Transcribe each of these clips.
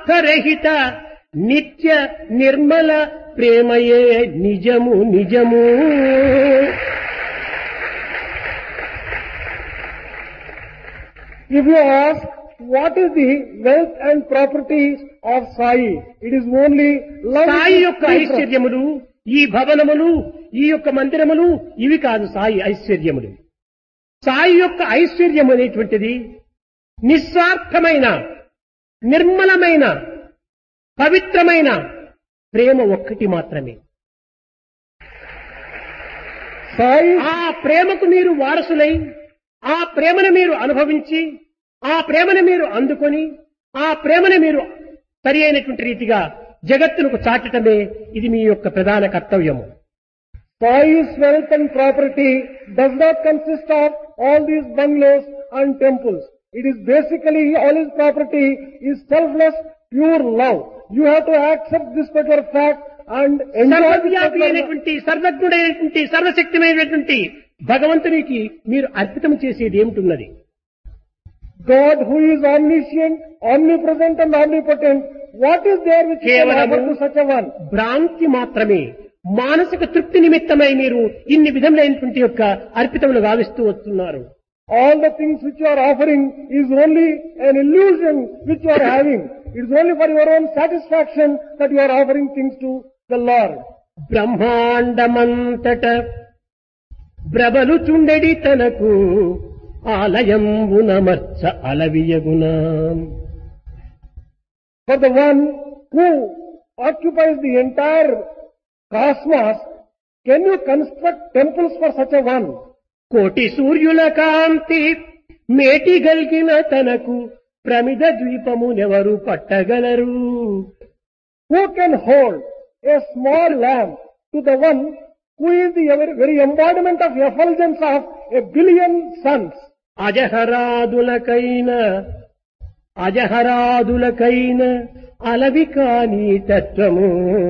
స్వార్థరహిత నిత్య నిర్మల ప్రేమయే నిజము నిజము If you ask what is the wealth and properties of Sai, it is only love. Sai which is యొక్క different. ఐశ్వర్యములు ఈ భవనములు ఈ యొక్క మందిరములు ఇవి కాదు సాయి ఐశ్వర్యములు సాయి యొక్క ఐశ్వర్యం అనేటువంటిది నిస్వార్థమైన నిర్మలమైన పవిత్రమైన ప్రేమ ఒక్కటి మాత్రమే Sai, ఆ ప్రేమకు మీరు వారసులై ఆ ప్రేమను మీరు అనుభవించి ఆ ప్రేమను మీరు అందుకొని ఆ ప్రేమను మీరు సరి అయినటువంటి రీతిగా జగత్తునకు చాటటమే ఇది మీ యొక్క ప్రధాన కర్తవ్యము Sai's wealth and property does not consist of all these bungalows and temples. It is basically all his property is selfless, pure love. You have to accept this particular fact and enjoy this సర్వవ్యాపి particular అయినటువంటి సర్వజ్ఞుడైనటువంటి సర్వశక్తిమైనటువంటి భగవంతునికి మీరు అర్పితం చేసేది ఏమిటున్నది God who is omniscient, omnipresent and omnipotent. What is there which you can కేవలము offer to such a one? భ్రాంతి మాత్రమే మానసిక తృప్తి నిమిత్తమై మీరు ఇన్ని విధములైనటువంటి యొక్క అర్పితములు గావిస్తూ వస్తున్నారు All the things which you are offering is only an illusion which you are having. It is only for your own satisfaction that you are offering things to the Lord. బ్రహ్మాండమంతట బ్రబలు చుండెడి తనకు ఆలయంబునమర్చ అలవియగునా For the one who occupies the entire cosmos, can you construct temples for such a one? కోటి సూర్యుల కాంతి మేటి గల్గిన తనకు ప్రమిద ద్వీపమునెవరు పట్టగలరు Who can hold a small lamp to the one who is the very, very embodiment of effulgence of a billion suns? అజహరాదులకైన అజహరాదులకైన అలవి కాని తత్వము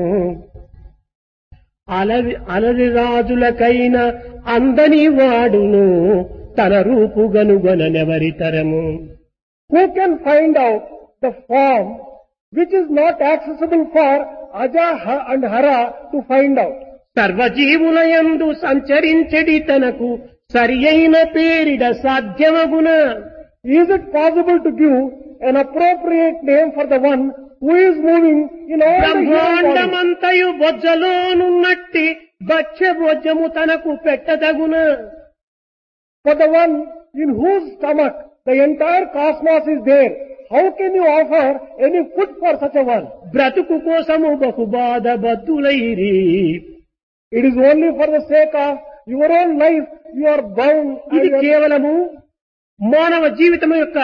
అలవి అలవి రాజులకైన అందని వాడును తన రూపు గనుగొననెవరితరము Who can find out the form which is not accessible for Aja Ha- and Hara to find out? సర్వజీవులయందు సంచరించడి తనకు సరి అయిన పేరిడ సాధ్యమగున Is it possible to give an appropriate name for the one who is moving in all the human bodies? బ్రహ్మాండమంతయు బొజ్జలోనున్నట్టి బచ్చ బొజ్జము తనకు పెట్టదగున For the one in whose stomach the entire cosmos is there, how can you offer any food for such a one? బ్రతుకు కోసము బహుబాధ బద్దులైరి It is only for the sake of your own life you are bound. and ఇది you are- కేవలము మానవ జీవితం యొక్క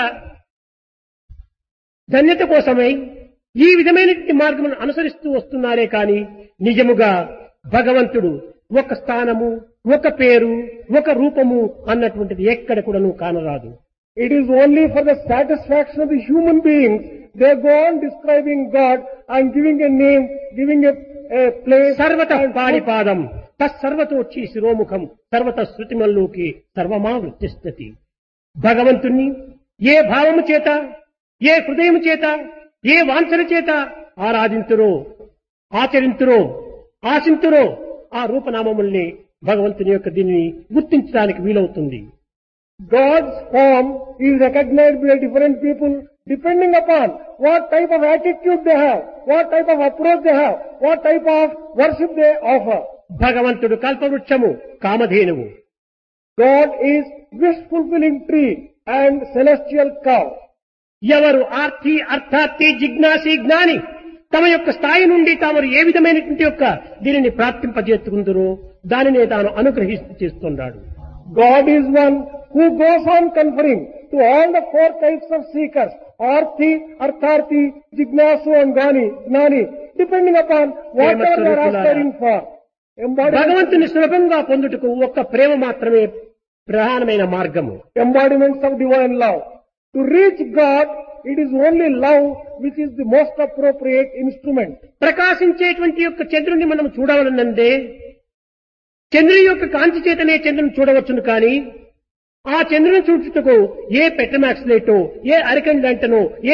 ధన్యత కోసమై ఈ విధమైనటువంటి మార్గమును అనుసరిస్తూ వస్తున్నారే కాని నిజముగా భగవంతుడు ఒక స్థానము ఒక పేరు ఒక రూపము అన్నటువంటిది ఎక్కడ కూడాను కానరాదు It is only for the satisfaction of the human beings. They go on describing God and giving a name, giving a, a place. సర్వత and food. పాణిపాదం తత్సర్వతోక్షి శిరోముఖం సర్వత శృతిమల్లోకి సర్వమా వృత్తిష్టతి భగవంతుణ్ణి ఏ భావము చేత ఏ హృదయము చేత ఏ వాంఛన చేత ఆరాధింతురో ఆచరింతురో ఆశింతురో ఆ రూపనామముల్ని భగవంతుని యొక్క దీనిని గుర్తించడానికి వీలవుతుంది God's form is recognized by different people depending upon what type of attitude they have, what type of approach they have, what type of worship they offer. భగవంతుడు కల్పవృక్షము కామధేనువు God is wish fulfilling tree and celestial cow. ఎవరు ఆర్తి అర్థార్థి జిజ్ఞాసి జ్ఞాని తమ యొక్క స్థాయి నుండి తాము ఏ విధమైనటువంటి యొక్క దీనిని ప్రాప్తింపజేసుకుందరో దానినే తాను అనుగ్రహిస్తూ చేస్తున్నాడు God is one who goes on conferring to all the four types of seekers, Arthi, Artharthi, Jignasu and Gani, Gnani, depending upon whatever they are aspiring for. Embodiment, భగవంతుని సులభంగా పొందుటకు ఒక్క ప్రేమ మాత్రమే ప్రధానమైన మార్గము embodiments of divine love. To reach God, it is only love which is the most appropriate instrument. ప్రకాశించేటువంటి యొక్క చంద్రుని మనం చూడవలనందే చంద్రుని యొక్క కాంతి చేతనే చంద్రుని చూడవచ్చును కానీ ఆ చంద్రుని చూచుటకు ఏ పెట్రమాక్స్ లైటో ఏ అరికన్ గంటనో ఏ